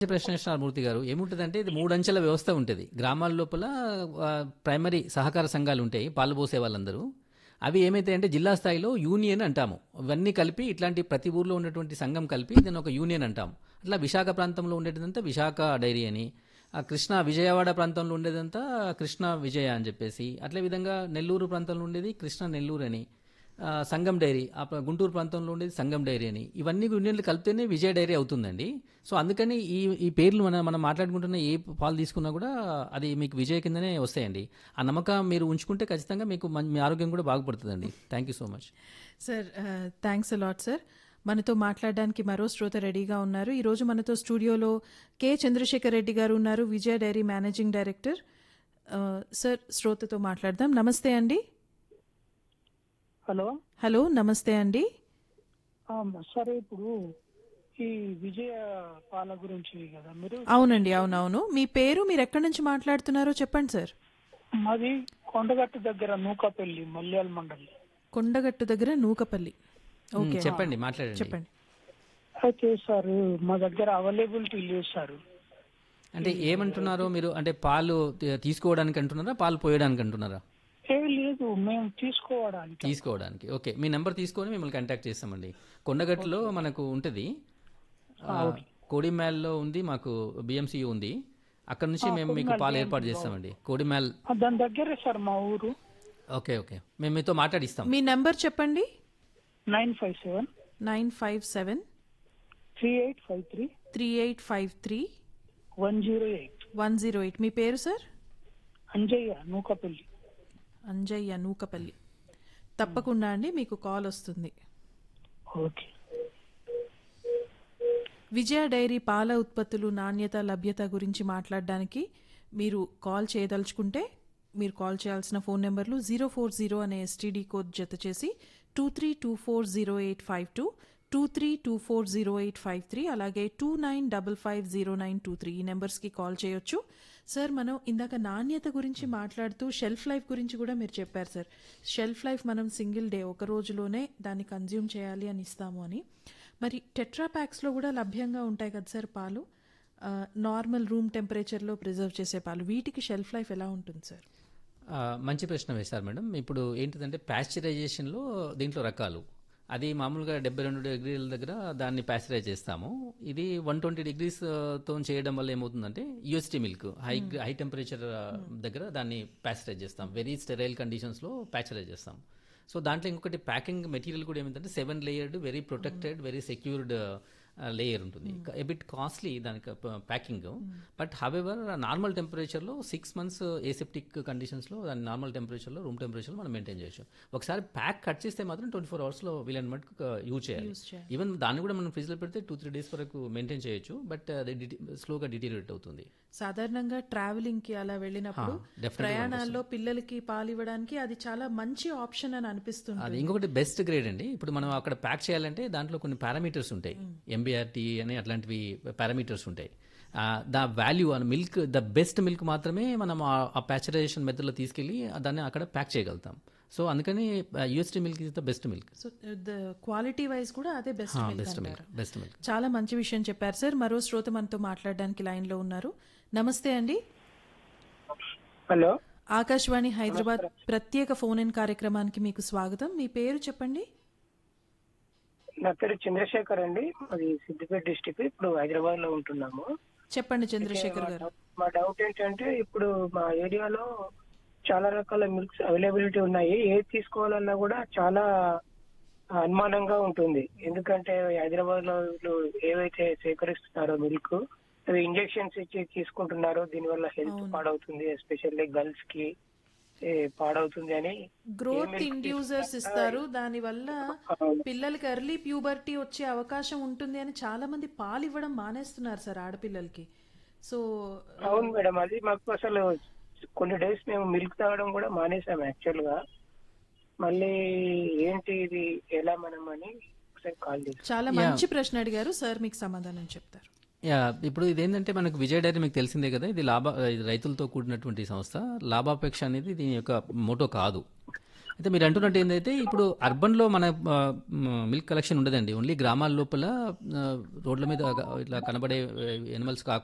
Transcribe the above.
ప్రశ్న ఇస్తున్నారు మూర్తి గారు ఏముంటుందంటే ఇది మూడంచెల వ్యవస్థ ఉంటుంది గ్రామాల లోపల ఆ, ప్రైమరీ సహకార సంఘాలు ఉంటాయి పాలు పోసే వాళ్ళందరూ అవి ఏమైతాయంటే జిల్లా స్థాయిలో యూనియన్ అంటాము ఇవన్నీ కలిపి ఇట్లాంటి ప్రతి ఊర్లో ఉన్నటువంటి సంఘం కలిపి దీన్ని ఒక యూనియన్ అంటాము అట్లా విశాఖ ప్రాంతంలో ఉండేదంతా విశాఖ డైరీ అని ఆ కృష్ణ విజయవాడ ప్రాంతంలో ఉండేదంతా కృష్ణ విజయ అని చెప్పేసి అట్లే విధంగా నెల్లూరు ప్రాంతంలో ఉండేది కృష్ణ నెల్లూరు అని ఆ, సంగం డైరీ ఆ ప్ర- గుంటూరు ప్రాంతంలో ఉండేది సంగం డైరీ అని ఇవన్నీ యూనియన్లు కలిపితేనే విజయ డైరీ అవుతుందండి సో అందుకని ఈ ఈ పేర్లు మనం మనం మాట్లాడుకుంటున్న ఏ పాలు తీసుకున్నా కూడా అది మీకు విజయ కిందనే వస్తాయండి ఆ నమ్మకం మీరు ఉంచుకుంటే ఖచ్చితంగా మీకు మం- మీ ఆరోగ్యం కూడా బాగుపడుతుందండి thank you so much sir thanks a lot sir మనతో మాట్లాడడానికి మరో శ్రోత రెడీగా ఉన్నారు ఈరోజు మనతో స్టూడియోలో కె చంద్రశేఖర్ రెడ్డి గారు ఉన్నారు విజయ డైరీ మేనేజింగ్ డైరెక్టర్ ఆ, సార్ శ్రోతతో మాట్లాడదాం నమస్తే అండి హలో హలో నమస్తే అండి ఆ, సరే ఇప్పుడు ఈ విజయ పాల గురించి కదా మీరు అవునండి అవునవును మీ పేరు మీరు ఎక్కడి నుంచి మాట్లాడుతున్నారో చెప్పండి సార్ మాది కొండగట్టు దగ్గర నూకపల్లి మల్యాల మండలి కొండగట్టు దగ్గర నూకపల్లి ఓకే చెప్పండి మాట్లాడండి చెప్పండి అయితే సార్ మా దగ్గర అవైలబిలిటీ లేదు సార్ అంటే ఏమంటున్నారో మీరు అంటే పాలు తీ- తీసుకోవడానికి అంటున్నారా పాలు పోయడానికి అంటున్నారా ఏ లేదు మేము తీసుకోవడానికి తీసుకోవడానికి ఓకే మీ నెంబర్ తీసుకొని మిమ్మల్ని కాంటాక్ట్ చేస్తామండి కొండగట్టులో మనకు ఉంటుంది ఆ, కోడిమ్యాల్లో ఉంది మాకు బిఎంసీ ఉంది అక్కడ నుంచి మేము మీకు పాలు ఏర్పాటు చేస్తామండి కోడిమ్యాల్ ఆ, దాని దగ్గరే సార్ మా ఊరు ఓకే ఓకే మేము మీతో మాట్లాడిస్తాం మీ నెంబర్ చెప్పండి nine five seven nine five seven three eight five three three eight five three one zero eight one zero eight మీ పేరు సార్ అంజయ్య నూకపల్లి అంజయ్య నూకపల్లి తప్పకుండా అండి మీకు కాల్ వస్తుంది ఓకే విజయ డైరీ పాల ఉత్పత్తులు నాణ్యత లభ్యత గురించి మాట్లాడడానికి మీరు కాల్ చేయదలుచుకుంటే మీరు కాల్ చేయాల్సిన ఫోన్ నెంబర్లు జీరో ఫోర్ జీరో అనే ఎస్టీడీ కోడ్ జత చేసి two three two four zero eight five two two three two four zero eight five three అలాగే two nine double five zero nine two three ఈ నెంబర్స్కి call చేయొచ్చు sir మనం ఇందాక నాణ్యత గురించి మాట్లాడుతూ షెల్ఫ్ లైఫ్ గురించి కూడా మీరు చెప్పారు సార్ షెల్ఫ్ లైఫ్ మనం సింగిల్ డే ఒక రోజులోనే దాన్ని కన్జ్యూమ్ చేయాలి అని ఇస్తాము అని మరి టెట్రా ప్యాక్స్లో కూడా లభ్యంగా ఉంటాయి కదా సార్ పాలు ఆ, నార్మల్ రూమ్ టెంపరేచర్లో ప్రిజర్వ్ చేసే పాలు వీటికి షెల్ఫ్ లైఫ్ ఎలా ఉంటుంది సార్ ఆ, మంచి ప్రశ్న వేశారు మేడం ఇప్పుడు ఏంటిదంటే ప్యాస్చరైజేషన్లో దీంట్లో రకాలు అది మామూలుగా డెబ్బై రెండు డిగ్రీల దగ్గర దాన్ని ప్యాస్చరైజ్ చేస్తాము ఇది వన్ ట్వంటీ డిగ్రీస్ తో చేయడం వల్ల ఏమవుతుందంటే UST milk high high temperature దగ్గర దాన్ని ప్యాస్చరైజ్ చేస్తాం వెరీ స్టెరైల్ కండిషన్స్లో ప్యాస్చరైజ్ చేస్తాం సో దాంట్లో ఇంకొకటి ప్యాకింగ్ మెటీరియల్ కూడా ఏమిటంటే seven layered very protected very secured layer ఉంటుంది ఎబిట్ కాస్ట్లీ దానికి ప్యాకింగ్ బట్ హవెవర్ నార్మల్ టెంపరేచర్లో సిక్స్ మంత్స్ ఏసెప్టిక్ కండిషన్స్లో దాని నార్మల్ టెంపరేచర్లో రూమ్ టెంపరేచర్లో మనం మెయింటైన్ చేయొచ్చు ఒకసారి ప్యాక్ కట్ చేస్తే మాత్రం ట్వంటీ ఫోర్ అవర్స్లో వీలైన మటుకు యూజ్ చేయాలి ఈవెన్ దాన్ని కూడా మనం ఫ్రిడ్జ్లో పెడితే టూ త్రీ డేస్ వరకు మెయింటైన్ చేయొచ్చు బట్ అది స్లోగా డిటీరియేట్ అవుతుంది సాధారణంగా ట్రావెలింగ్ కి అలా వెళ్ళినప్పుడు definitely ప్రయాణాల్లో పిల్లలకి పాలు ఇవ్వడానికి అది చాలా మంచి ఆప్షన్ అని అనిపిస్తుంది అది ఇంకొకటి బెస్ట్ గ్రేడ్ అండి ఇప్పుడు మనం అక్కడ ప్యాక్ చేయాలంటే దాంట్లో కొన్ని పారామీటర్స్ ఉంటాయి ఎంబీఆర్టీ అని అట్లాంటివి పారామీటర్స్ ఉంటాయి ద వాల్యూ ఆ మిల్క్ ద బెస్ట్ మిల్క్ మాత్రమే మనం ఆ ప్యాచరైజేషన్ మెథడ్లో తీసుకెళ్ళి దాన్ని అక్కడ ప్యాక్ చేయగలుగుతాం సో అందుకని UST milk is the best milk so the quality wise కూడా అదే best best milk best milk చాలా మంచి విషయం చెప్పారు సార్ మరో శ్రోత మనతో మాట్లాడడానికి లైన్ లో ఉన్నారు నమస్తే అండి హలో ఆకాశవాణి హైదరాబాద్ ప్రత్యేక ఫోన్ ఇన్ కార్యక్రమానికి మీకు స్వాగతం మీ పేరు చెప్పండి నా పేరు చంద్రశేఖర్ అండి అది సిద్దిపేట డిస్టిక్ ఇప్పుడు హైదరాబాద్ లో ఉంటున్నాము చెప్పండి చంద్రశేఖర్ గారు మా డౌట్ ఏంటంటే ఇప్పుడు మా ఏరియాలో చాలా రకాల మిల్క్స్ అవైలబిలిటీ ఉన్నాయి ఏది తీసుకోవాలన్నా కూడా చాలా అనుమానంగా ఉంటుంది ఎందుకంటే హైదరాబాద్ లో వీళ్ళు ఏవైతే సేకరిస్తున్నారో మిల్క్ అవి ఇంజెక్షన్స్ ఇచ్చి తీసుకుంటున్నారో దీనివల్ల హెల్త్ పాడవుతుంది ఎస్పెషల్లీ గర్ల్స్ కి ఏ, పాడవుతుంది అని గ్రోత్ ఇండ్యూసర్స్ ఇస్తారు దాని వల్ల పిల్లలకి ఎర్లీ ప్యూబర్టీ వచ్చే అవకాశం ఉంటుంది అని చాలా మంది పాలు ఇవ్వడం మానేస్తున్నారు సార్ ఆడపిల్లలకి సో అవును మేడం అది మాకు అసలు కొన్ని డేస్ మేము మిల్క్ తాగడం కూడా మానేసాం యాక్చువల్ గా మళ్ళీ ఏంటి ఇది ఎలా మనం అని ఒకసారి కాల్ చేసాం చాలా మంచి ప్రశ్న అడిగారు సార్ మీకు సమాధానం చెప్తారు యా ఇప్పుడు ఇదేంటంటే మనకు విజయ డైరీ మీకు తెలిసిందే కదా ఇది లాభ ఇది రైతులతో కూడినటువంటి సంస్థ లాభాపేక్ష అనేది దీని యొక్క మోటో కాదు అయితే మీరు అంటున్నట్టు ఏంటంటే ఇప్పుడు అర్బన్లో మన ఆ, మ్, మిల్క్ కలెక్షన్ ఉండదండి ఓన్లీ గ్రామాల లోపల ఆ, రోడ్ల మీద ఇట్లా కనబడే ఎనిమల్స్ కాకుండా